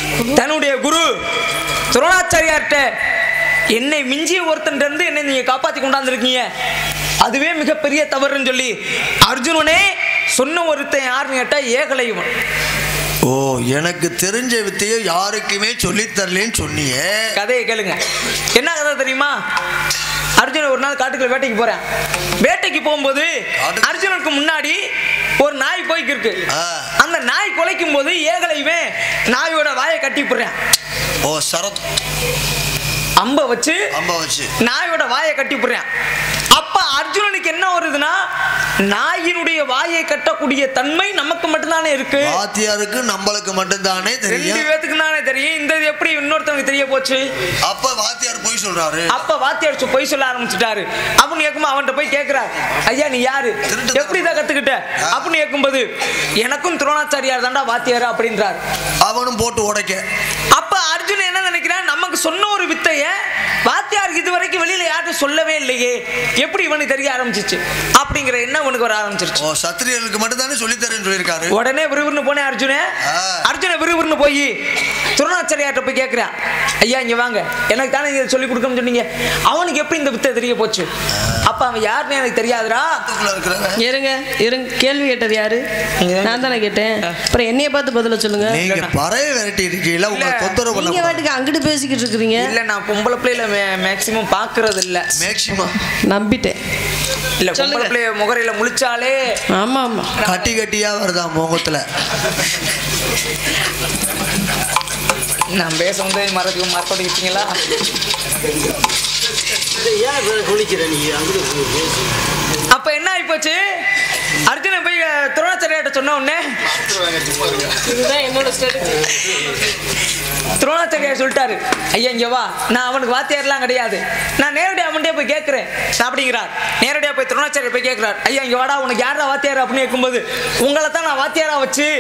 தன்னுடைய குரு துரோணாச்சாரியார்கிட்ட என்னை மிஞ்சிய ஒருத்தன் இருந்து என்னை நீங்க காப்பாத்தி கொண்டாந்துருக்கீங்க அதுவே மிகப்பெரிய தவறுன்னு சொல்லி அர்ஜுனனே சொன்ன ஒருத்தன் யாருன்னு கேட்டா ஏகலைவன் ஓ எனக்கு தெரிஞ்ச வித்தையை யாருக்குமே சொல்லித் தரலன்னு சொன்னியே கதையை கேளுங்க என்ன கதை தெரியுமா அர்ஜுனன் ஒரு நாள் காட்டுக்குள்ள வேட்டைக்கு போறேன் வேட்டைக்கு போகும்போது காட்டுக்கு- அர்ஜுனனுக்கு முன்னாடி ஒரு நாய் போய்க்கு இருக்கு ஆ. அந்த நாய் குலைக்கும் போது ஏகலைவன் நாயோட வாயை கட்டி போடுறேன் ஓ சரத் அம்ப வச்சு அம்பா வச்சு நாயோட வாயை கட்டி போடுறேன் அப்ப அர்ஜுனனுக்கு என்ன வருதுன்னா நாயினுடைய வாயை கட்டக்கூடிய தன்மை நமக்கு மட்டும்தானே இருக்கு வாத்தியாருக்கு நம்மளுக்கு மட்டும்தானே ரெண்டு தெரியும் பேத்துக்கு தானே தெரியும் இந்த இது எப்படி இன்னொருத்தவங்க தெரிய போச்சு அப்ப வாத்தியார் போய் சொல்றாரு அப்ப வாத்தியார் சொ- பொய் சொல்ல ஆரம்பிச்சுட்டாரு அப்படின்னு கேட்கும்போது அவன்கிட்ட போய் கேட்கிறார் ஐயா நீ யாரு திருட்டு எப்படி இதை கத்துக்கிட்ட அப்படின்னு கேட்கும்போது எனக்கும் துரோணாச்சாரியார் தாண்டா வாத்தியார் அப்படின்றார் அவனும் போட்டு உடைக்க அப்ப அர்ஜுன் என்ன நினைக்கிறான் நமக்கு சொன்ன ஒரு வித்தைய வாத்தியாருக்கு இது வரைக்கும் வெளியில யாரும் சொல்லவே இல்லையே எப்படி இவனுக்கு தெரிய ஆரம்பிச்சிச்சு அப்படிங்கிற எண்ணம் இவனுக்கு வர ஆரம்பிச்சிருச்சு ஓ சத்திரியர்களுக்கு மட்டும்தானே சொல்லித் தரேன்னு சொல்லியிருக்காரு உடனே விறுவிறுன்னு போனேன் அர்ஜுன ஆ. அர்ஜுன விறுவிறுன்னு போய் துரோணாச்சாரியார்ட்ட போய் கேட்கிறான் ஐயா இங்க வாங்க எனக்கு தானே இதை சொல்லி கொடுக்கணும்னு சொன்னீங்க அவனுக்கு எப்படி இந்த வித்தை தெரிய போச்சு அப்ப அவன் யாருன்னு எனக்கு தெரியாதுடா அதுக்குள்ள இருக்கிறவன் இருங்க இருங்க கேள்வி கேட்டது யாரு நான் தானே கேட்டேன் அப்புறம் என்னைய பார்த்து பதில சொல்லுங்க நீங்க பறைய விரட்டி இருக்கீங்களா உங்களை இல்ல. தொந்தரவு நீங்க பண்ண வாட்டுக்கு அங்கிட்டு பேசிக்கிட்டு இருக்கிறீங்க இல்ல நான் பொம்பளை பிள்ளைல மேக்சிமம் பாக்குறது இல்ல மேக்சிமம் நம்பிட்டேன் இல்ல பொம்பளை சொல்லுங்க. பிள்ளைய முகரையில முழிச்சாலே ஆமா ஆமா கட்டி கட்டியா வருதா முகத்துல நான் பேச வந்து மறக்க மறக்கடிக்கிட்டீங்களா அப்ப என்ன ஆயிப்போச்சு அர்ஜுனன் போய் அஹ், துரோணாச்சாரியார்ட்ட சொன்ன உடனே இதுதான் என்னோட துரோணாச்சாரியார் சொல்லிட்டாரு ஐயா இங்க வா நான் அவனுக்கு வாத்தியார்லாம் கிடையாது நான் நேரடியாக அவன்கிட்ட போய் கேட்கிறேன் அப்படிங்கிறார் நேரடியாக போய் துரோணாச்சாரியர் போய் கேட்கிறார் ஐயா இங்க வாடா உனக்கு யாரா வாத்தியார் அப்படின்னு கேட்கும்போது உங்களை தான் நான் வாத்தியாரா வச்சு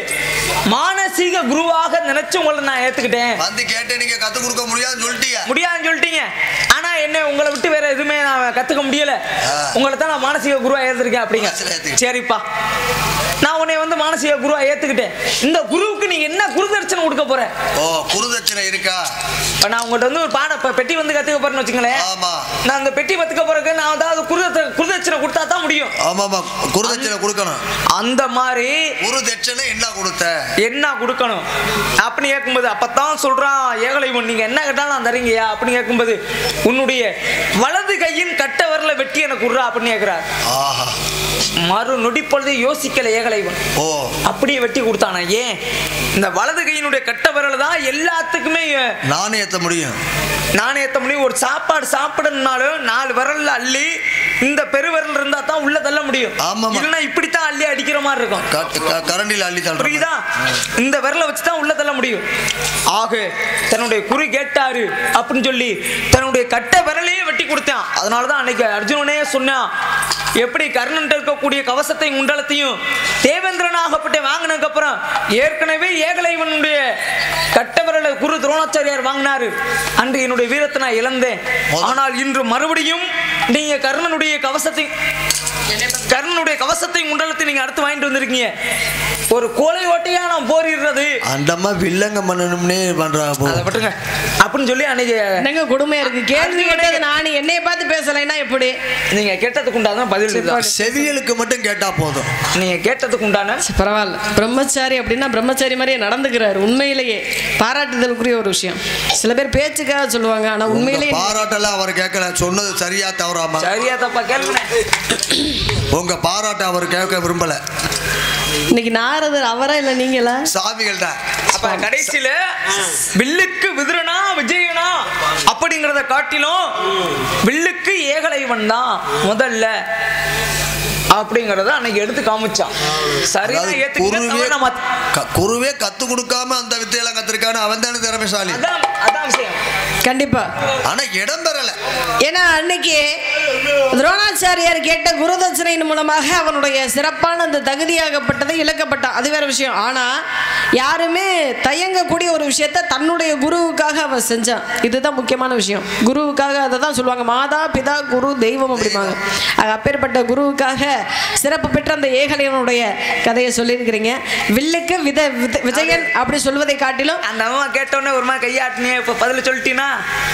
மானசீக குருவாக நினைச்சு உங்களை நான் ஏத்துக்கிட்டேன் வந்து கேட்டு நீங்க கத்து கொடுக்க முடியாதுன்னு சொல்லிட்டீங்க முடியாதுன்னு சொல்லிட்டீங்க ஆனா என்ன உங்களை விட்டு வேற எதுவுமே நான் கத்துக்க முடியல ஆ. உங்களை தான் நான் மானசீக குருவா ஏத்திருக்கேன் அப்படிங்க மனசுல ஏத்துக்கிட்டேன். சரிப்பா நான் உன்னை வந்து மானசீக குருவா ஏத்துக்கிட்டேன் இந்த குருவுக்கு நீ என்ன குரு தரிசனம் கொடுக்க போற ஓ குருதட்சணை இருக்கா இப்ப நான் உங்கள்கிட்ட வந்து ஒரு பாட இப்ப பெட்டி வந்து கத்துக்க போறேன்னு வச்சுங்களேன் ஆமா நான் அந்த பெட்டி கத்துக்க போறதுக்கு நான் அதாவது குருதட்சணை குருதட்சணை கொடுத்தா தான் முடியும் ஆமாமா குருதட்சணை கொடுக்கணும் அந்த மாதிரி குரு தட்சணை என்ன கொடுத்த என்ன கொடுக்கணும் அப்படின்னு கேட்கும்போது அப்பதான் சொல்றான் ஏகலைவன் நீங்க என்ன கேட்டாலும் நான் தரீங்கயா அப்படின்னு கேட்கும்போது உன்னுடைய வலது கையின் கட்ட வரல வெட்டி எனக்கு விட்றா அப்படின்னு கேட்கிறார் ஆஹா மறு நொடி பொழுது யோசிக்கல ஏகலைவன் ஓ அப்படியே வெட்டி கொடுத்தானா ஏன் இந்த வலது கையினுடைய கட்ட விரல் தான் எல்லாத்துக்குமே நானே ஏத்த முடியும் நாணயத்த முடியும் ஒரு சாப்பாடு சாப்பிடணும்னாலும் நாலு விரல்ல அள்ளி இந்த பெருவிரல் இருந்தா தான் உள்ள தள்ள முடியும் ஆமாமா. இல்லைன்னா இப்படித்தான் அள்ளி அடிக்கிற மாதிரி இருக்கும் க- க- கரண்டில அள்ளி தள்ளுறேன் புரியுதா இந்த விரலை வச்சு தான் உள்ள தள்ள முடியும் ஆக தன்னுடைய குறி கேட்டாரு அப்படின்னு சொல்லி தன்னுடைய கட்ட விரலையே வெட்டி கொடுத்தான் அதனால தான் அன்னைக்கு அர்ஜுனனே சொன்னான் எப்படி கர்ணன் இருக்கக்கூடிய கவசத்தையும் குண்டலத்தையும் தேவேந்திரனாகப்பட்ட வாங்கினதுக்கு அப்புறம் ஏற்கனவே ஏகலைவனுடைய கட்ட விரலை குரு துரோணாச்சாரியார் வாங்கினாரு அன்று என்னுடைய வீரத்தை நான் இழந்தேன் ஆனால் இன்று மறுபடியும் நீங்க கர்ணனுடைய கவசத்தை கர்ணனுடைய கவசத்தை குண்டலத்தை நீங்க அடுத்து வாங்கிட்டு வந்திருக்கீங்க ஒரு கோலை ஓட்டையா நான் போரிடுறது அந்தம்மா வில்லங்க பண்ணணும்னே பண்றாங்க போ அதை விட்டுருங்க அப்படின்னு சொல்லி அன்னைக்கு என்னங்க கொடுமையா இருக்கு கேள்வி கேட்டது நான் என்னைய பார்த்து பேசலைன்னா எப்படி நீங்க கேட்டதுக்கு உண்டான பதில் இதுதான். செவியலுக்கு மட்டும் கேட்டா போதும் நீங்க கேட்டதுக்கு உண்டான சரி, பரவாயில்ல பிரம்மச்சாரி அப்படின்னா பிரம்மச்சாரி மாதிரியே நடந்துக்கிறாரு உண்மையிலேயே பாராட்டுதலுக்குரிய ஒரு விஷயம் சில பேர் பேச்சுக்காக சொல்லுவாங்க ஆனா உங்க உண்மையிலேயே பாராட்டெல்லாம் அவர் கேட்கல சொன்னது சரியா தவறாம சரியா தப்பா கேளுங்க உங்க பாராட்ட அவர் கேட்க விரும்பல இன்னைக்கு நாரதர் அவரா இல்ல நீங்களா சாமிகள் தான் அப்ப கடைசியில வில்லுக்கு விதுரனா விஜயனா அப்படிங்கறத காட்டிலும் வில்லுக்கு ஏகலைவன் தான் முதல்ல அப்படிங்கறத அன்னைக்கு எடுத்து காமிச்சான் சரியா அதாவது ஏத்துக்கிட்டு குருவே தவறுனா மாத்து. க- குருவே கத்து கொடுக்காம அந்த வித்தையெல்லாம் கத்திருக்கானு அவன் தானே திறமைசாலி அதான் அதான் விஷயம் கண்டிப்பா ஆனா இடம் பெறல ஏன்னா அன்னைக்கு துரோணாச்சாரியார் கேட்ட குருதட்சணையின் மூலமாக அவனுடைய சிறப்பான அந்த தகுதியாகப்பட்டதை இழக்கப்பட்டான் அது வேற விஷயம் ஆனா யாருமே தயங்கக்கூடிய ஒரு விஷயத்த தன்னுடைய குருவுக்காக அவன் செஞ்சான் இதுதான் முக்கியமான விஷயம் குருவுக்காக அதை தான் சொல்லுவாங்க மாதா பிதா குரு தெய்வம் அப்படிம்பாங்க அது அப்பேற்பட்ட குருவுக்காக சிறப்பு பெற்ற அந்த ஏகலைவனுடைய கதையை சொல்லியிருக்கிறீங்க வில்லுக்கு வித வித- விஜயன் அப்படி சொல்வதை காட்டிலும் அந்த அம்மா கேட்டோடனே ஒரு மாதிரி கையாட்டினே இப்போ பதில் சொல்லிட்டீனா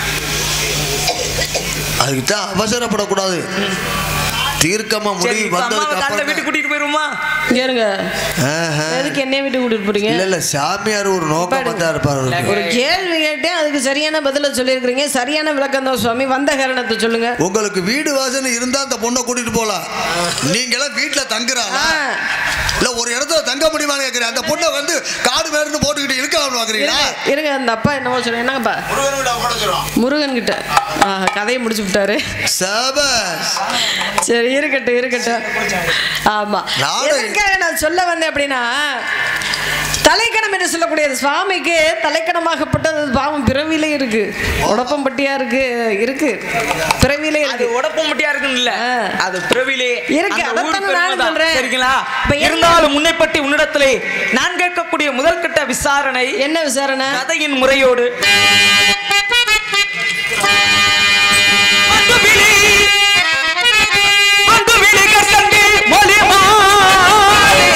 அதுக்கு தான் அவசரப்படக்கூடாது தீர்க்கமா சரி முடிவு இப்போ அம்மாவை வந்ததுக்கு காலைல அப்புறம் வீட்டுக்கு கூட்டிட்டு போயிருமா இங்க இருங்க ஆஹா. எதுக்கு என்னைய விட்டு கூட்டிட்டு போறீங்க இல்ல இல்ல சாமியார் ஒரு நோக்கமா தான் இருப்பாரு அவருக்கு. ஒரு கேள்வி கேட்டேன் அதுக்கு சரியான பதில சொல்லியிருக்கிறீங்க சரியான விளக்கம் தான் சுவாமி வந்த காரணத்தை சொல்லுங்க உங்களுக்கு வீடு வாசனை இருந்தா அந்த பொண்ணை கூட்டிட்டு போலாம் நீங்க எல்லாம் வீட்டுல தங்குறாளா ஆ. இல்ல ஒரு இடத்துல தங்க முடியுமான்னு கேக்குறேன் அந்த பொண்ணை வந்து காடு மேருந்து போட்டுக்கிட்டு இருக்கலாம் பாக்குறீங்களா இருங்க, இருங்க அந்த அப்பா என்னமோ சொல்லுங்க என்னங்கப்பா முருகன் கிட்ட ஆஹா, கதையை முடிச்சு விட்டாரு சபஸ் சரி இருக்கட்டும் இருக்கட்டும் ஆமா நானும் எதுக்காக நான் சொல்ல வந்தேன் அப்படின்னா தலைக்கணம் என்று சொல்லக்கூடிய சுவாமிக்கு தலைக்கணமாகப்பட்டது பாவம் பிறவிலே இருக்கு உடப்பம்பட்டியா இருக்கு இருக்கு பிறவிலே அது இருக்கு உடப்பம்பட்டியா இருக்குன்னு இல்ல ஆ. அது பிறவிலே இருக்கு, அந்த ஊர் அதைத்தானே நானும் பெருமைதான். சொல்றேன். சரிங்களா இப்ப என்ன- இருந்தாலும் முன்னை பற்றி உன்னிடத்திலே நான் கேட்கக்கூடிய முதல் கட்ட விசாரணை என்ன விசாரணை கதையின் முறையோடு மண்டுவிழி, மண்டுவிழி கசங்கி மொழி மாறே.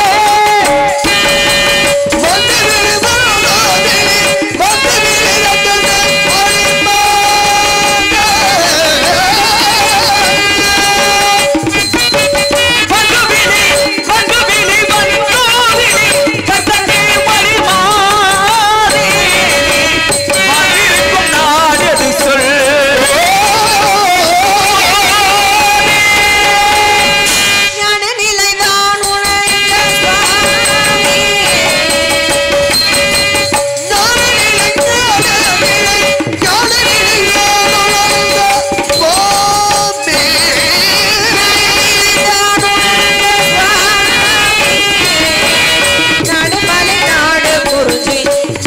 மண்டுவிழி, மண்டுவிழி, மண்டுவிழி கசங்கி மொழி மாறே. மகிழ்க்கும் நாடது சொல் ஞான நிலைதான் உழைக்க சுவாமி. நடுமலை நாடு குறிஞ்சி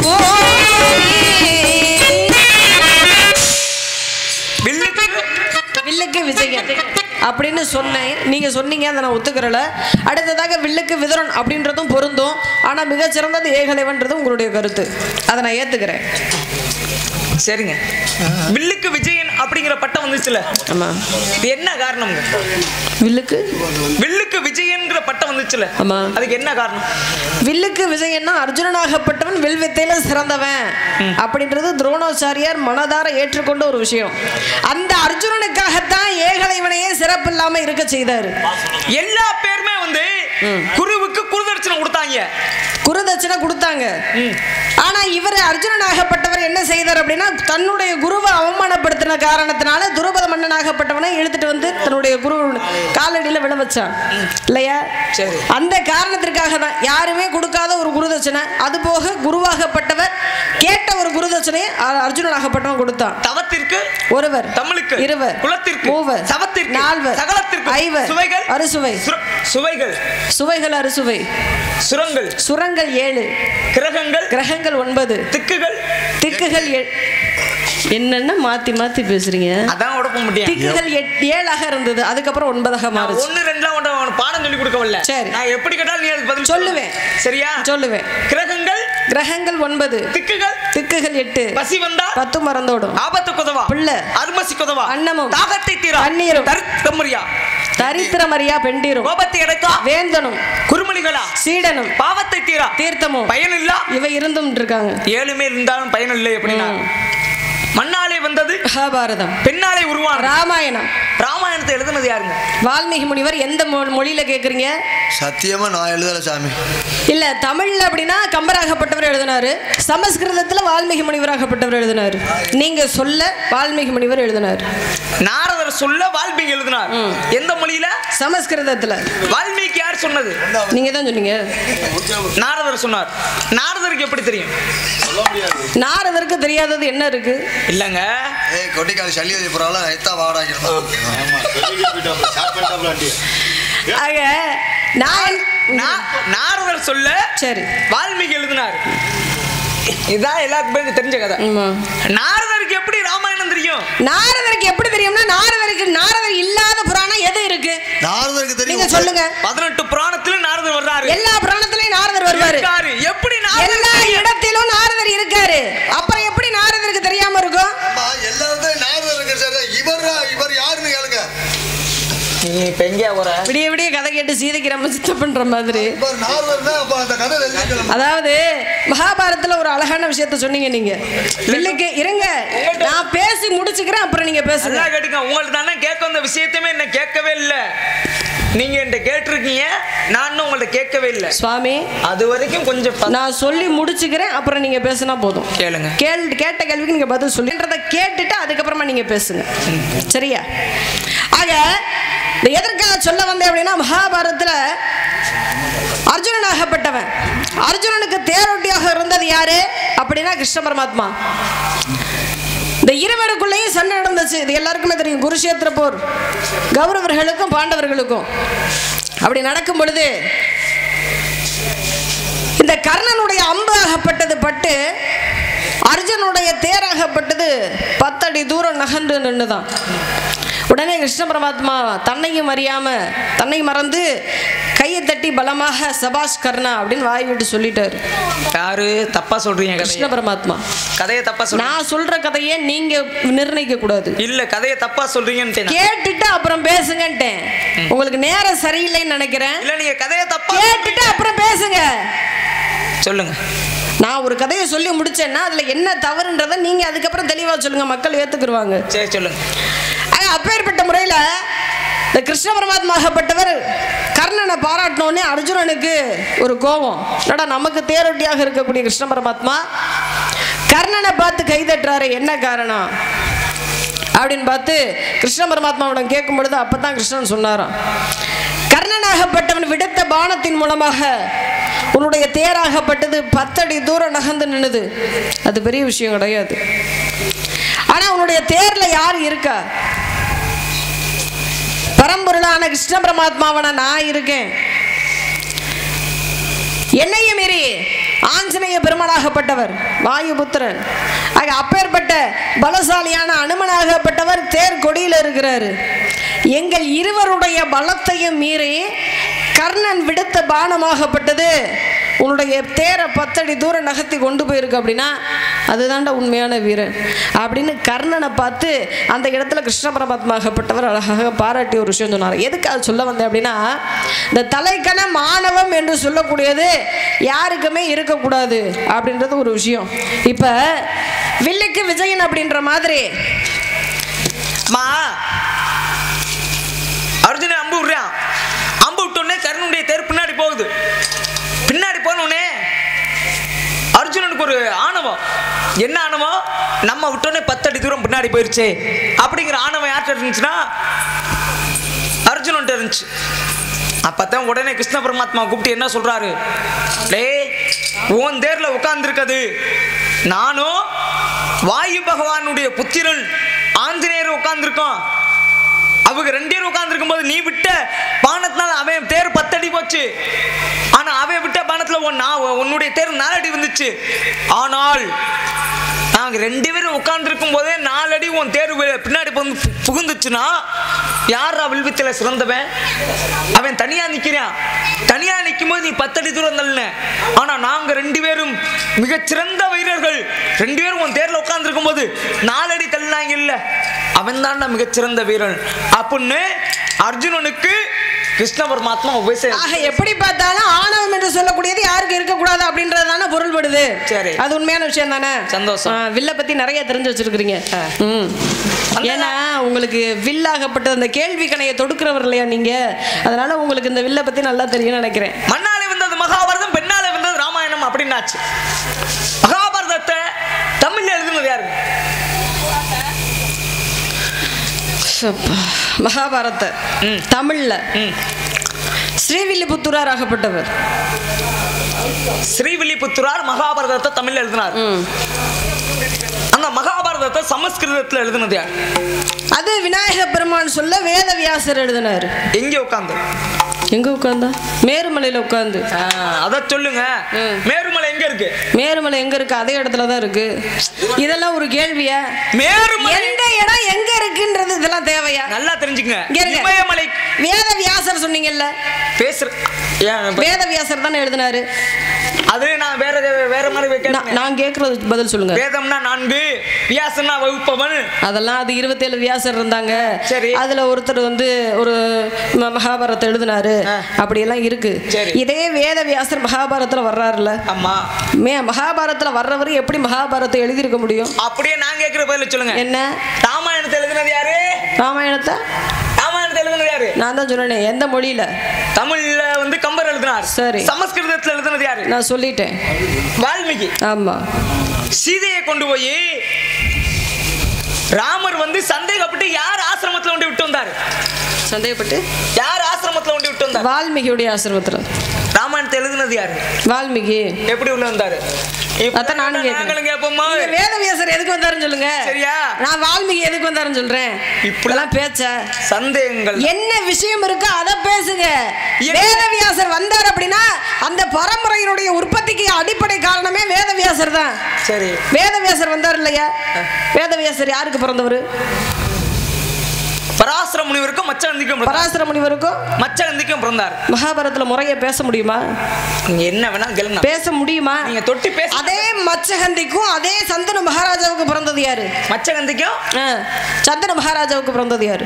வில்லுக்கு வில்லுக்கு விஜயன் அப்படின்னு சொன்னேன் நீங்க சொன்னீங்க அதை நான் ஒத்துக்கிறல அடுத்ததாக வில்லுக்கு விதரன் அப்படின்றதும் பொருந்தும் ஆனா மிகச்சிறந்தது ஏகலைவன்றது உங்களுடைய கருத்து அதை நான் ஏத்துக்கிறேன் சரிங்க வில்லுக்கு விஜயன் அப்படிங்கிற பட்டம் வந்துச்சுல ஆமா இது என்ன காரணம்ங்க வில்லுக்கு வில்லுக்கு விஜயன்ங்கிற பட்டம் வந்துச்சுல ஆமா. அதுக்கு என்ன காரணம் வில்லுக்கு விஜயன்னா அர்ஜுனனாகப்பட்டவன் வில் வித்தையில சிறந்தவன் அப்படின்றது துரோணாச்சாரியார் மனதார ஏற்றுக்கொண்ட ஒரு விஷயம் அந்த அர்ஜுனனுக்காகத்தான் ஏகலைவனையே சிறப்பு இல்லாம இருக்க செய்தாரு எல்லா பேருமே வந்து குருவுக்கு குருதட்சணை கொடுத்தாங்க குருதட்சணை கொடுத்தாங்க ஆனா இவர் அர்ஜுனனாகப்பட்டவர் என்ன செய்தார் அப்படின்னா தன்னுடைய குருவை அவமானப்படுத்தின காரணத்தினால துருபத மன்னனாகப்பட்டவனை இழுத்துட்டு வந்து தன்னுடைய குரு காலடியில விழ வச்சான் இல்லையா சரி. அந்த காரணத்திற்காக தான் யாருமே கொடுக்காத ஒரு குருதட்சணை அது போக குருவாகப்பட்டவர் கேட்ட ஒரு குருதட்சணையை அ- அர்ஜுனனாகப்பட்டவன் கொடுத்தான் தவத்திற்கு ஒருவர் தமிழுக்கு இருவர் குலத்திற்கு மூவர் சவத்திற்கு நால்வர் சகலத்திற்கு ஐவர் சுவைகள் அறுசுவை சுர- சுவைகள் சுவைகள் அறுசுவை சுரங்கள் சுரங்கள் ஏழு கிரகங்கள் கிரகங்கள் ஒன்பது திக்குகள் திக்குகள் ஏ- என்னென்ன மாத்தி மாத்தி பேசுறீங்க அதான் உடப்ப முடியும் திக்குகள் எட்- ஏழாக இருந்தது அதுக்கப்புறம் ஒன்பதாக மாறுச்சு ஒன்னு ரெண்டுல உன்னை உனக்கு பாடம் சொல்லி கொடுக்கவில்ல சரி. நான் எப்படி கேட்டாலும் நீ அதுக்கு பதில் சொல்லுவேன். சொல்லு. சரியா சொல்லுவேன் கிரகங்கள் கிரகங்கள் ஒன்பது திக்குகள் திக்குகள் எட்டு பசி வந்தா பத்து மறந்தோடும் ஆபத்து குதவா பிள்ளை. அருமசி குதவா அன்னமும். தாகத்தை தீரா தண்ணீரும். தருத்தமுறியா தரித்திரமறியா பெண்டீரும் கோபத்தை அடைத்தா வேந்தனும் குறுமணிகளா சீடனும் பாவத்தை தீரா தீர்த்தமும் பயனில்லா இவை இருந்தும் இருக்காங்க ஏழுமே இருந்தாலும் பயன் இல்லை அப்படின்னா மண்ணாலே வந்தது மகாபாரதம் பெண்ணாலே உருவான ராமாயணம் ராமாயணத்தை எழுதுனது யாருங்க வால்மீகி முனிவர் எந்த மொ- மொழியில கேக்குறீங்க சத்தியமா நான் எழுதல சாமி இல்ல தமிழ்ல அப்படின்னா கம்பராகப்பட்டவர் எழுதினாரு சமஸ்கிருதத்துல வால்மீகி முனிவராகப்பட்டவர் எழுதினாரு நீங்க சொல்ல வால்மீகி முனிவர் எழுதினாரு நாரதர் சொல்ல வால்மீகி எழுதினார் எந்த மொழியில சமஸ்கிருதத்துல வால்மீகி யார் சொன்னது நீங்க தான் சொன்னீங்க நாரதர் சொன்னார் நாரதருக்கு எப்படி தெரியும் நாரதருக்கு தெரியாதது என்ன இருக்கு இல்லங்க ஏய் கொட்டிக்கால் சல்லியதி புறால எத்தா வாடாக்கிறோம் ஆக நான் நா- நாரதர் சொல்ல சரி வால்மீகி எழுதினார் இதான் எல்லாருக்குமே தெரிஞ்ச கதை ஆமா. நாரதருக்கு எப்படி ராமாயணம் தெரியும் நாரதருக்கு எப்படி தெரியும்னா நாரதருக்கு நாரதர் நாரதருக்கு நீங்க தெரியும் சொல்லுங்க பதினெட்டு புராணத்திலும் நாரதர் வர்றாரு எல்லா பிராணத்திலையும் நாரதர் வருவாரு இருக்காரு. எப்படி நாரதர் எல்லா தெரியும்? இடத்திலும் நாரதர் இருக்காரு அப்புறம் எப்படி நாரதருக்கு தெரியாம இருக்கும் அம்மா, எல்லாத்தையும் நாரதருக்கு சரி இவர் இவர் யாருன்னு கேளுங்க நீ இப்ப எங்கேயா போற விடிய விடிய கதை கேட்டு சீதைக்கு நம்ம சித்தம் பண்ற மாதிரி இவர் நாரதர் தான் அப்ப அந்த கதை எழுதிக்கலாம் அதாவது மகாபாரதத்துல ஒரு அழகான விஷயத்த சொன்னீங்க நீங்க வில்லுக்கு இருங்க நான் பேசி முடிச்சுக்கிறேன் அப்புறம் நீங்க பேசுங்க நல்லா கேட்டுங்க உங்களுக்கு தானே கேட்க வந்த விஷயத்தையுமே என்ன கேட்கவே இல்ல நீங்க என்கிட்ட கேட்டிருக்கீங்க நான் இன்னும் உங்கள்ட்ட கேட்கவே இல்ல சுவாமி அது வரைக்கும் கொஞ்சம் ப- நான் சொல்லி முடிச்சுக்கிறேன் அப்புறம் நீங்க பேசினா போதும் கேளுங்க கேள் கேட்ட கேள்விக்கு நீங்க பதில் சொல்லின்றத கேட்டுட்டு அதுக்கப்புறமா நீங்க பேசுங்க சரியா ஆக இந்த எதற்காக சொல்ல வந்தேன் அப்படின்னா மகாபாரதத்துல அர்ஜுனன் ஆகப்பட்டவன் அர்ஜுனனுக்கு தேரோட்டியாக இருந்தது யாரு அப்படின்னா கிருஷ்ண பரமாத்மா இந்த இருவருக்குள்ளேயும் சண்டை நடந்துச்சு இது எல்லாருக்குமே தெரியும் குருஷேத்திர போர் கௌரவர்களுக்கும் பாண்டவர்களுக்கும் அப்படி நடக்கும் பொழுது இந்த கர்ணனுடைய அம்பு ஆகப்பட்டது பட்டு அர்ஜுனுடைய தேராகப்பட்டது பத்தடி தூரம் நகர்ந்து நின்றுதான் உடனே கிருஷ்ண பரமாத்மா தன்னையும் அறியாம தன்னை மறந்து கையை தட்டி பலமாக சபாஷ் கர்ணா அப்படின்னு வாய் விட்டு சொல்லிட்டாரு யாரு தப்பா சொல்றீங்க கிருஷ்ண கதையை பரமாத்மா கதையை தப்பா சொல்றீங்க நான் சொல்ற கதையை நீங்க நிர்ணயிக்க கூடாது இல்ல கதையை தப்பா சொல்றீங்கன்னு கேட்டுட்டு அப்புறம் பேசுங்கன்ட்டேன் உங்களுக்கு நேரம் சரியில்லைன்னு நினைக்கிறேன் இல்ல நீங்க கதையை தப்பா கேட்டுட்டு அப்புறம் பேசுங்க சொல்லுங்க நான் ஒரு கதையை சொல்லி முடிச்சேன்னா அதுல என்ன தவறுன்றதை நீங்க அதுக்கப்புறம் தெளிவா சொல்லுங்க மக்கள் ஏத்துக்குருவாங்க சரி சொல்லுங்க ஆனா, அப்பேற்பட்ட முறையில இந்த கிருஷ்ண பரமாத்மாகப்பட்டவர் கர்ணனை பாராட்டினோடனே அர்ஜுனனுக்கு ஒரு கோபம் என்னடா நமக்கு தேரொட்டியாக இருக்கக்கூடிய கிருஷ்ண பரமாத்மா கர்ணனை பார்த்து கைதட்டுறாரு என்ன காரணம் அப்படின்னு பார்த்து கிருஷ்ண பரமாத்மாவிடம் கேட்கும் பொழுது அப்பதான் கிருஷ்ணன் சொன்னாராம் கர்ணனாகப்பட்டவன் விடுத்த பானத்தின் மூலமாக உன்னுடைய தேராகப்பட்டது பத்தடி தூரம் நகர்ந்து நின்னுது அது பெரிய விஷயம் கிடையாது ஆனா உன்னுடைய தேர்ல யார் இருக்கா பரம்பொருளான கிருஷ்ண பரமாத்மாவன நான் இருக்கேன் என்னையும் மீறி ஆஞ்சநேய பெருமனாகப்பட்டவர் வாயுபுத்திரன் ஆக அப்பேற்பட்ட பலசாலியான அனுமனாகப்பட்டவர் தேர் கொடியில் இருக்கிறாரு எங்கள் இருவருடைய பலத்தையும் மீறி கர்ணன் விடுத்த பானமாகப்பட்டது உன்னுடைய தேரை பத்தடி தூரம் நகர்த்தி கொண்டு போயிருக்கு அப்படின்னா அதுதான்டா உண்மையான வீரன் அப்படின்னு கர்ணனை பார்த்து அந்த இடத்துல கிருஷ்ண பரமாத்மாகப்பட்டவர் அழகாக பாராட்டி ஒரு விஷயம் சொன்னார் எதுக்கு அது சொல்ல வந்தேன் அப்படின்னா இந்த தலைக்கண மாணவம் என்று சொல்லக்கூடியது யாருக்குமே இருக்கக்கூடாது அப்படின்றது ஒரு விஷயம் இப்போ வில்லுக்கு விஜயன் அப்படின்ற மாதிரி மா அர்ஜுனன் அம்பு விடுறான் அம்பு விட்டோடனே கர்ணனுடைய தேர் பின்னாடி போகுது பின்னாடி போனோடனே அர்ஜுனனுக்கு ஒரு ஆணவம் என்ன ஆணவம் நம்ம விட்டோடனே பத்தடி தூரம் பின்னாடி போயிருச்சே அப்படிங்கிற ஆணவம் யார்கிட்ட இருந்துச்சுன்னா அர்ஜுனன்ட்ட இருந்துச்சு அப்பதான் உடனே கிருஷ்ண பரமாத்மா கூப்பிட்டு என்ன சொல்றாரு டேய் உன் தேர்ல உட்கார்ந்துருக்கது நானும் வாயு பகவானுடைய புத்திரன் ஆஞ்சநேயர் உட்கார்ந்துருக்கோம் அவங்க ரெண்டு பேரும் உட்கார்ந்துருக்கும் போது நீ விட்ட பானத்தினால அவன் தேர் பத்தடி போச்சு ஆனா அவன் விட்ட பானத்துல உன் நான் உன்னுடைய தேர் நாலடி வந்துச்சு ஆனால் நாங்க ரெண்டு பேரும் உட்கார்ந்துருக்கும் போதே நாலடி உன் தேர் வி- பின்னாடி வந்து பு- புகுந்துச்சுன்னா யாரா வில்வித்துல சிறந்தவன் அவன் தனியா நிக்கிறான் தனியா நிற்கும் போது நீ பத்தடி தூரம் தள்ளின ஆனா நாங்க ரெண்டு பேரும் மிகச்சிறந்த வீரர்கள் ரெண்டு பேரும் உன் தேர்ல உட்கார்ந்துருக்கும் போது நாலடி தள்ளினாங்க இல்ல அவன் தான் மிகச்சிறந்த வீரன் அப்படின்னு அர்ஜுனனுக்கு கிருஷ்ண பரமாத்மா உபதேசம் ஆக எப்படி பார்த்தாலும் ஆணவம் என்று சொல்லக்கூடியது யாருக்கு இருக்கக்கூடாது அப்படின்றது தானே பொருள்படுது சரி. அது உண்மையான விஷயம் தானே சந்தோஷம். ஆ, வில்ல பத்தி நிறைய தெரிஞ்சு வச்சிருக்கிறீங்க ஆ. ம். ஏன்னா உங்களுக்கு வில்லாகப்பட்ட அந்த கேள்வி கணையை தொடுக்கிறவர் இல்லையா நீங்க அதனால உங்களுக்கு இந்த வில்ல பத்தி நல்லா தெரியும்னு நினைக்கிறேன் மண்ணாலே வந்தது மகாபாரதம் பெண்ணாலே வந்தது ராமாயணம் அப்படின்னாச்சு மகாபாரதத்தை தமிழ்ல எழுதுனது யாரு சப்பா. மகாபாரத ம். தமிழ்ல ம். ஸ்ரீவில்லிபுத்தூரார் ஆகப்பட்டவர் ஸ்ரீவில்லிபுத்தூரார் மகாபாரதத்தை தமிழ்ல எழுதினார் ம். அந்த மகாபாரதத்தை சமஸ்கிருதத்துல எழுதுனது யார் அது விநாயக பெருமான் சொல்ல வேதவியாசர் எழுதினார் எங்க உட்கார்ந்து எங்க உட்காந்தா மேருமலையில உட்காந்து ஆ, அத சொல்லுங்க ம். மேருமலை எங்க இருக்கு மேருமலை எங்க இருக்கு அதே இடத்துல தான் இருக்கு இதெல்லாம் ஒரு கேள்வியா மேருமலை எந்த இடம் எங்க இருக்குன்றது இதெல்லாம் தேவையா நல்லா தெரிஞ்சுங்க இங்க இருங்க. இமயமலை வேத வியாசர் சொன்னீங்கல்ல பேசுற ஏன் இப்ப- வேத வியாசர் தானே எழுதினாரு அது நான் வேற வேற மாதிரி நான் கேட்டேன் நான் கேட்கறது பதில் சொல்லுங்க வேதம்னா நான்கு வியாசனா வகுப்பவன் அதெல்லாம் அது இருபத்தேழு வியாசர் இருந்தாங்க சரி. அதுல ஒருத்தர் வந்து ஒரு ம- மகாபாரத்தை எழுதினாரு ஆ. அப்படியெல்லாம் இருக்கு சரி. இதே வேத வியாசர் மகாபாரத்துல வர்றாருல ஆமா மே மகாபாரத்துல வர்றவர் எப்படி மகாபாரத்தை எழுதியிருக்க முடியும் அப்படியே நான் கேட்கிற பதில சொல்லுங்க என்ன ராமாயணத்தை எழுதுனது யாரு ராமாயணத்தை ராமாயணத்தை எழுதுனது யாரு நான் தான் சொன்னேனே எந்த மொழியில தமிழ்ல வந்து கம்பர் எழுதினார் சரி. சமஸ்கிருதத்துல எழுதுனது யாரு நான் சொல்லிட்டேன் வால்மீகி ஆமா சீதையை கொண்டு போய் ராமர் வந்து சந்தேகப்பட்டு யார் ஆசிரமத்துல கொண்டு விட்டு வந்தாரு சந்தேகப்பட்டு யார் ஆசிரமத்துல கொண்டு விட்டு வந்தார் வால்மீகியுடைய ஆசிரமத்துல ராமாயணத்தை எழுதுனது யாரு வால்மீகி எப்படி உள்ள வந்தாரு இப்ப அதான் நானும் கேட்கிறேன். நாங்களும் கேட்போமா நீங்க வேத வியாசர் எதுக்கு வந்தாருன்னு சொல்லுங்க சரியா? நான் வால்மீகி எதுக்கு வந்தாருன்னு சொல்றேன் இப்படிலாம் பேச்ச சந்தேகங்கள் என்ன விஷயம் இருக்கோ அதை பேசுங்க என்ன- வேதவியாசர் வந்தார் அப்படின்னா அந்த பரம்பரையினுடைய உற்பத்திக்கு அடிப்படை காரணமே வேதவியாசர் தான் சரி வேதவியாசர் வந்தார் இல்லையா வேதவியாசர் யாருக்கு பிறந்தவர் பராசர முனிவருக்கும் மச்சகந்திக்கும் பிறந்தார். பராசர முனிவருக்கும் மச்சகந்திக்கும் பிறந்தார் மகாபாரதத்துல முறைய பேச முடியுமா நீங்க என்ன வேணா கேளுங்க பேச முடியுமா நீங்க தொட்டி பேச அதே மச்சகந்திக்கும் அதே சந்தன மகாராஜாவுக்கு பிறந்தது யாரு மச்சகந்திக்கும் ஆ, சந்தன மகாராஜாவுக்கு பிறந்தது யாரு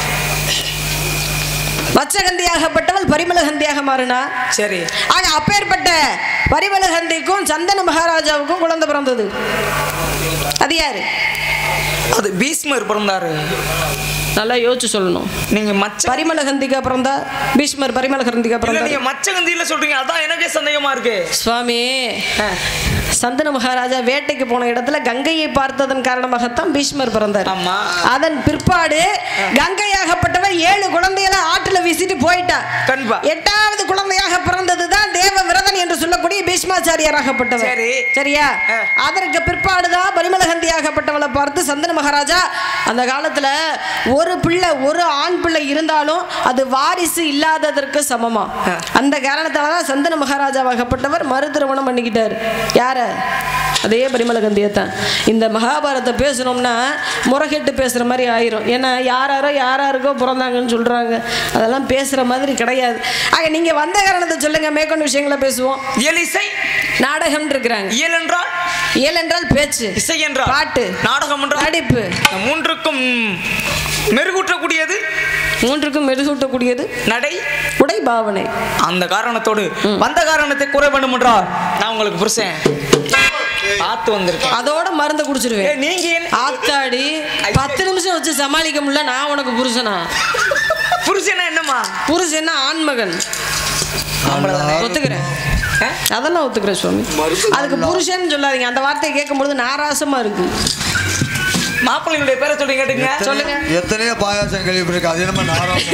மச்சகந்தியாகப்பட்டவள் பரிமளகந்தியாக மாறினா சரி ஆக அப்பேற்பட்ட பரிமளகந்திக்கும் சந்தன மகாராஜாவுக்கும் குழந்தை பிறந்தது அது யாரு அது பீஷ்மர் பிறந்தாரு நல்லா யோசிச்சு சொல்லணும் நீங்க மச்ச பரிமளகந்திகா பிறந்தா பீஷ்மர் பரிமளகந்திகா இல்ல பிறந்தா நீங்க மச்சகந்தியில சொல்றீங்க அதான் எனக்கே சந்தேகமா இருக்கு சுவாமி ஆ. சந்தன மகாராஜா வேட்டைக்கு போன இடத்துல கங்கையை பார்த்ததன் காரணமாகத்தான் பீஷ்மர் பிறந்தார் ஆமா அதன் பிற்பாடு கங்கையாகப்பட்டவர் ஏழு குழந்தைகளை ஆற்றுல வீசிட்டு போயிட்டா கண்பா எட்டாவது குழந்தையாக பிறந்ததுதான் தேவ விரதன் என்று சொல்லக்கூடிய பீஷ்மாச்சாரியாராகப்பட்டவர் சரி. சரியா ஆ. அதற்கு பிற்பாடுதான் பரிமளகந்தியாகப்பட்டவளை பார்த்து சந்தன மகாராஜா அந்த காலத்துல ஒரு பிள்ளை ஒரு ஆண் பிள்ளை இருந்தாலும் அது வாரிசு இல்லாததற்கு சமமா ஆ. அந்த காரணத்தாலதான் சந்தன மகாராஜாவாகப்பட்டவர் மறு திருமணம் பண்ணிக்கிட்டார் யார அதே பரிமளகந்தியை தான் இந்த மகாபாரத்தை பேசணும்னா முறைகெட்டு பேசுகிற மாதிரி ஆயிரும் ஏன்னா யாராரோ யாராருக்கோ பிறந்தாங்கன்னு சொல்கிறாங்க அதெல்லாம் பேசுகிற மாதிரி கிடையாது ஆக நீங்கள் வந்த காரணத்தை சொல்லுங்கள் மேற்கொண்டு விஷயங்களை பேசுவோம் இயல் இசை நாடகம் இருக்கிறாங்க இயல் என்றால் இயல் என்றால் பேச்சு இசை என்றால் பாட்டு நாடகம் என்றால் நடிப்பு இந்த மூன்றுக்கும் மெருகூற்றக்கூடியது மூன்றுக்கும் மெருகூட்டக்கூடியது நடை உடை பாவனை அந்த காரணத்தோடு வந்த காரணத்தை குறை வேண்டும் என்றால் நான் உங்களுக்கு புருஷன் பார்த்து வந்திருக்கேன் அதோட மருந்தை குடிச்சிருவேன் ஏய், நீங்க என்ன ஆத்தாடி பத்து நிமிஷம் வச்சு சமாளிக்க முடியல நான் உனக்கு புருஷனா புருஷனா என்னம்மா புருஷன்னா ஆண்மகன் அவ்வளவுதானே? ஒத்துக்கிறேன் ஆ? அதெல்லாம் ஒத்துக்கிறேன் சுவாமி அதுக்கு புருஷன் சொல்லாதீங்க அந்த வார்த்தையை கேட்கும்பொழுது நாராசமா இருக்கு மாப்பிள்ளைகளுடைய பேரை சொல்லி கேட்டுங்க சொல்லுங்க எத்தனையோ பாயாசம் கேள்விப்பட்டிருக்கு அது என்னமா நாரம்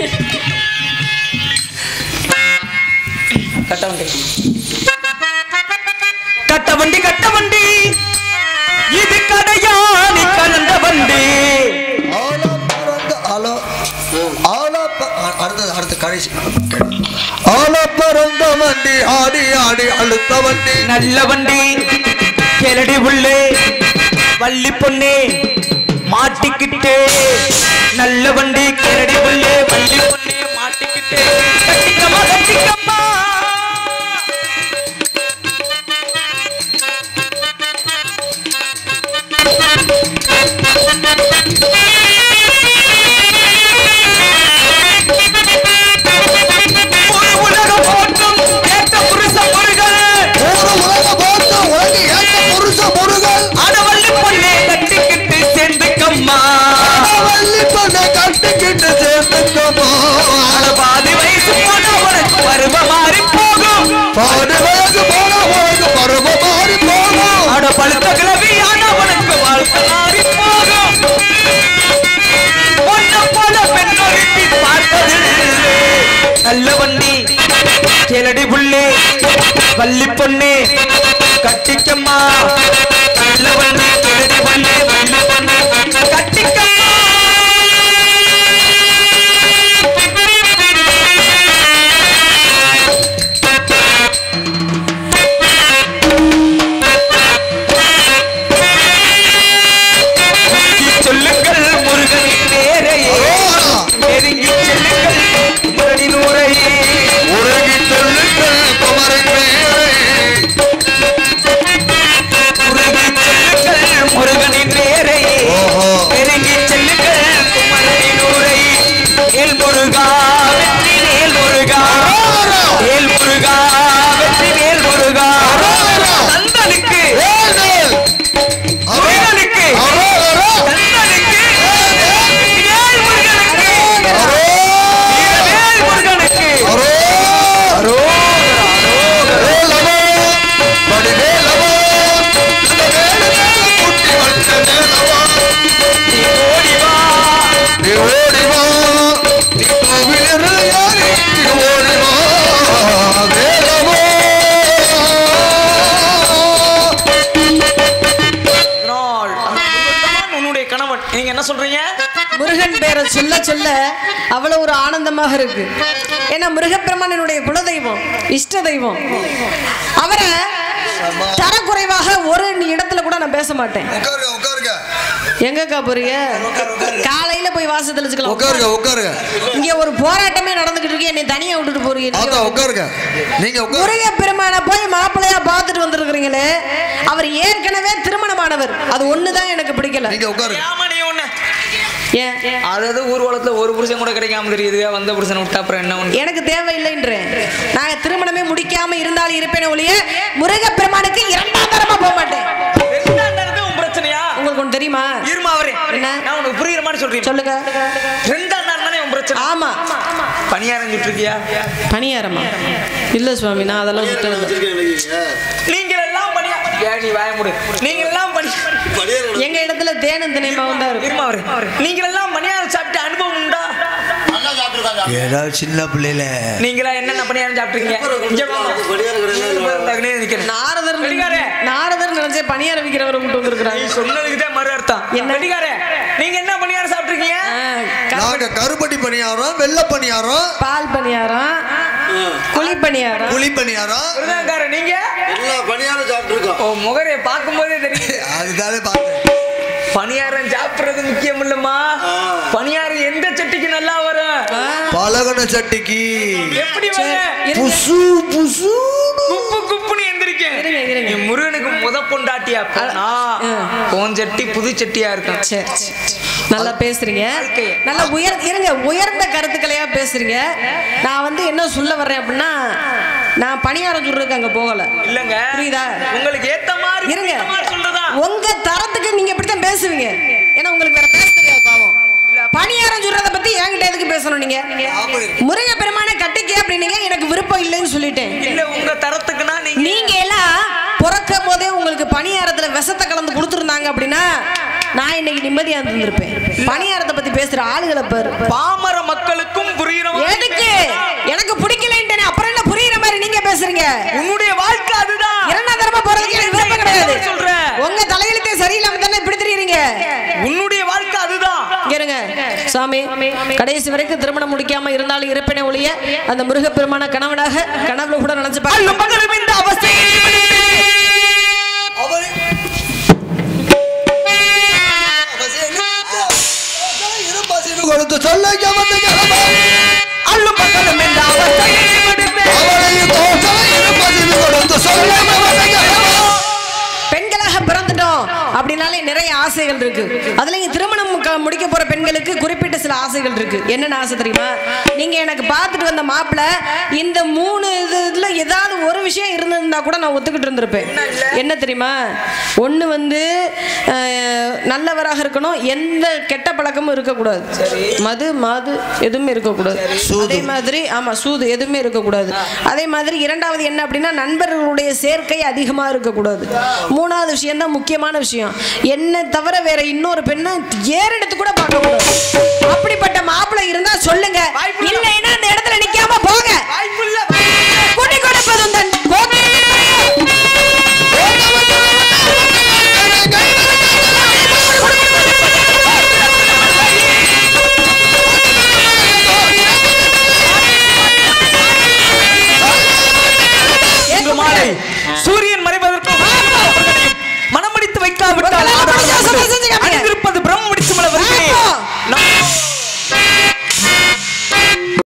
கட்ட வண்டி கட்ட வண்டி கட்ட வண்டி இது கடையாணி கலந்த வண்டி ஆலா பறந்த ஆலோ ஆலா ப- அ- அடுத்தது அடுத்த கடைசி ஆல பறந்த வண்டி ஆடி ஆடி அழுத்த வண்டி நல்ல வண்டி கெரடி உள்ளே வள்ளி பொண்ணே மாட்டிக்கிட்டே நல்ல வண்டி கெரடி உள்ளே வள்ளி பொண்ணே மாட்டிக்கிட்டே கட்டிக்கம்மா கட்டிக்கம்மா ஒரு உலகம் போற்றும் ஏற்ற புருஷ முருகன் ஒரு உலக போத்த உலகு ஏற்ற புருஷ முருகன் அடவள்ளி பொண்ணே கட்டிக்கிட்டு சேர்ந்துக்கம்மா வள்ளி பண்ண கட்டிக்கிட்டு சேர்ந்துக்கமோ அட பாதி வயசு போன உனக்கு பருவ மாறி போகும் பாடு வயசு போன உலகு பருவ மாறி போகும் அட பழுத்த கிளவியான உனக்கு வாழ்க்கை மாறி போகும் பொண்ண போல பெண்ணொருத்தி பார்த்தது நல்ல வண்டி கேளடி புள்ளே வள்ளி பொண்ணே கட்டிக்கம்மா நல்ல வண்டி கேளடி புள்ளே வள்ளி பொண்ணே கட்டிக்கம்மா நீங்க என்ன சொல்றீங்க முருகன் பேரை சொல்ல சொல்ல அவ்வளவு ஒரு ஆனந்தமாக இருக்கு ஏன்னா முருகப்பெருமானுடைய குலதெய்வம் இஷ்ட தெய்வம் அவரை தரக்குறைவாக ஒரு இடத்துல கூட நான் பேச மாட்டேன் உட்காருங்க உட்காருங்க எங்கக்கா போறீங்க காலையில போய் வாச தெளிச்சுக்கலாம் உட்காருங்க உட்காருங்க இங்க ஒரு போராட்டமே நடந்துகிட்டு இருக்கு என்னை தனியா விட்டுட்டு போறீங்க ஆத்தா நீங்க உட்காருங்க நீங்க உட்காரு முருக பெருமானை போய் மாப்பிள்ளையா பார்த்துட்டு வந்திருக்கிறீங்களே அவர் ஏற்கனவே திருமணமானவர் அது ஒண்ணுதான் எனக்கு பிடிக்கல நீங்க உட்காருங்க ஏமா நீ ஒண்ணு ஏன் அதாவது ஊர்வலத்துல ஒரு புருஷன் கூட கிடைக்காம தெரியுது வந்த புருஷனை விட்டா அப்புறம் என்ன ஒண்ணு எனக்கு தேவையில்லைன்றேன் நாங்க திருமணமே முடிக்காம இருந்தாலும் இருப்பேனே ஒழிய முருக பெருமானுக்கு இரண்டாம் தரமா போக மாட்டேன் ரெண்டாம் தரமே உன் பிரச்சனையா உங்களுக்கு ஒன்று தெரியுமா இருமா அவரே என்ன? நான் உனக்கு புரியுற மாதிரி சொல்றேன் சொல்லுங்க ரெண்டாம் நாள் தானே உன் பிரச்சனை ஆமா பணியாரம் சுட்டிருக்கியா பணியாரமா இல்ல சுவாமி நான் அதெல்லாம் சுட்டதில்லை நீங்க எல்லாம் பணியா ஏன் நீ வாய முடு நீங்க எல்லாம் பணி எங்க இடத்துல தேனும் திணைமாவும் தான் இருக்கும் இருமா அவரே நீங்க எல்லாம் பணியாரம் சாப்பிட்டு அனுபவம் உண்டா ஏதாவது சின்ன பிள்ளையில நீங்களா என்னென்ன பணியாரம் சாப்பிட்டுருக்கீங்க இங்க வாமா. தகுதியே நிக்கிறேன். நாரதர் வெடிகாரே, நாரதர் நினைச்சே பணியாரம் விற்கிறவரை கூட்டு நீ வந்திருக்கிறாங்க சொன்னதுக்கு தான் மறு அர்த்தம் என்ன? வெடிகாரே, நீங்க என்ன பணியாரம் சாப்பிட்டுருக்கீங்க நாங்க கருப்பட்டி பணியாரம் வெள்ளை பணியாரம் பால் பணியாரம் குழி பணியாரம் புளி பணியாரம் விருதாங்கார நீங்க எல்லா பணியாரம் சாப்பிட்டுருக்கோம் ஓ முகரை பார்க்கும்போதே தெரியும் அதுதானே பார்த்தேன் பணியாரம் சாப்பிடுறது முக்கியம் இல்லம்மா பணியாரம் எந்த சட்டிக்கு நல்லா வரும் பலகன சட்டிக்கு எப்படி வரும் இருங்க. புசு புசு குப்பு குப்புன்னு எந்திரிக்கேன் இருங்க, இருங்க. நீ முருகனுக்கு முத பொண்டாட்டியா போனா உன் சட்டி புது சட்டியா இருக்கும் சரி, சரி, சரி. நல்லா பேசுறீங்க வாழ்க்கைய. நல்லா உயர் இருங்க உயர்ந்த கருத்துக்களையா பேசுறீங்க நான் வந்து என்ன சொல்ல வர்றேன் அப்படின்னா நான் பணியாரம் சொல்றதுக்கு அங்க போகல இல்லங்க புரியுதா? உங்களுக்கு ஏத்த மாதிரி இருங்க புரியுற மாதிரி சொல்றதா உங்க தரத்துக்கு நீங்க இப்படித்தான் பேசுவீங்க ஏன்னா உங்களுக்கு வேற பேச தெரியாது பாவம் பணியாரம் சொல்றத பத்தி என்கிட்ட எதுக்கு பேசணும் நீங்க முருக பெருமான கட்டிக்க அப்படின்னீங்க எனக்கு விருப்பம் இல்லைன்னு சொல்லிட்டேன் இல்ல உங்க தரத்துக்குன்னா நீங்க நீங்க எல்லாம் பிறக்கும் போதே உங்களுக்கு பணியாரத்துல விஷத்தை கலந்து கொடுத்துருந்தாங்க அப்படின்னா நான் இன்னைக்கு நிம்மதியா இருந்திருப்பேன் பணியாரத்தை பத்தி பேசுற ஆளுகளை பாரு பாமர மக்களுக்கும் புரியுற மாதிரி எதுக்கு எனக்கு பிடிக்கலன்ட்டேனே அப்புறம் என்ன புரியுற மாதிரி நீங்க பேசுறீங்க உன்னுடைய வாழ்க்கை அதுதான் இரண்டாம் தரமா போறதுக்கு எனக்கு விருப்பம் கிடையாது என்ன சொல்ற? உங்க தலையெழுத்தே சரியில்லாம தானே இப்படி தெரியுறீங்க உன்னுடைய வாழ்க்கை அதுதான் இங்க இருங்க சாமி கடைசி வரைக்கும் திருமணம் முடிக்காம இருந்தாலும் இருப்பேனே ஒழிய அந்த முருகப்பெருமான கணவனாக கனவுல கூட நினைச்சு பாருங்க அல்லும் பகலும் இந்த அவஸ்தை அவரே கொடுத்து சொல்ல அல்லும் பகலும் இந்த அவஸ்தை அவளையும் தோற்றலை இருப்பதில் கொடுத்து சொல்ல பெண்களாக பிறந்துட்டோம் அப்படின்னாலே நிறைய ஆசைகள் இருக்கு அதுல இங்க திருமணம் க- முடிக்க போற பெண்களுக்கு குறிப்பிட்ட சில ஆசைகள் இருக்கு என்னென்ன ஆசை தெரியுமா நீங்க எனக்கு பார்த்துட்டு வந்த மாப்பிள்ள இந்த மூணு இது- இதுல ஏதாவது ஒரு விஷயம் இருந்திருந்தா கூட நான் ஒத்துக்கிட்டு இருந்திருப்பேன் என்ன தெரியுமா ஒண்ணு வந்து அஹ், நல்லவராக இருக்கணும் எந்த கெட்ட பழக்கமும் இருக்கக்கூடாது மது மாது எதுவுமே இருக்கக்கூடாது அதே மாதிரி ஆமா சூது எதுவுமே இருக்கக்கூடாது அதே மாதிரி இரண்டாவது என்ன அப்படின்னா நண்பர்களுடைய சேர்க்கை அதிகமா இருக்கக்கூடாது மூணாவது விஷயம் தான் முக்கியமான விஷயம் என்ன தவிர வேற இன்னொரு பெண்ணை ஏறெடுத்து கூட பார்க்க கூடாது அப்படிப்பட்ட மாப்பிள்ளை இருந்தா சொல்லுங்க இல்லைன்னா அந்த இடத்துல நிக்காம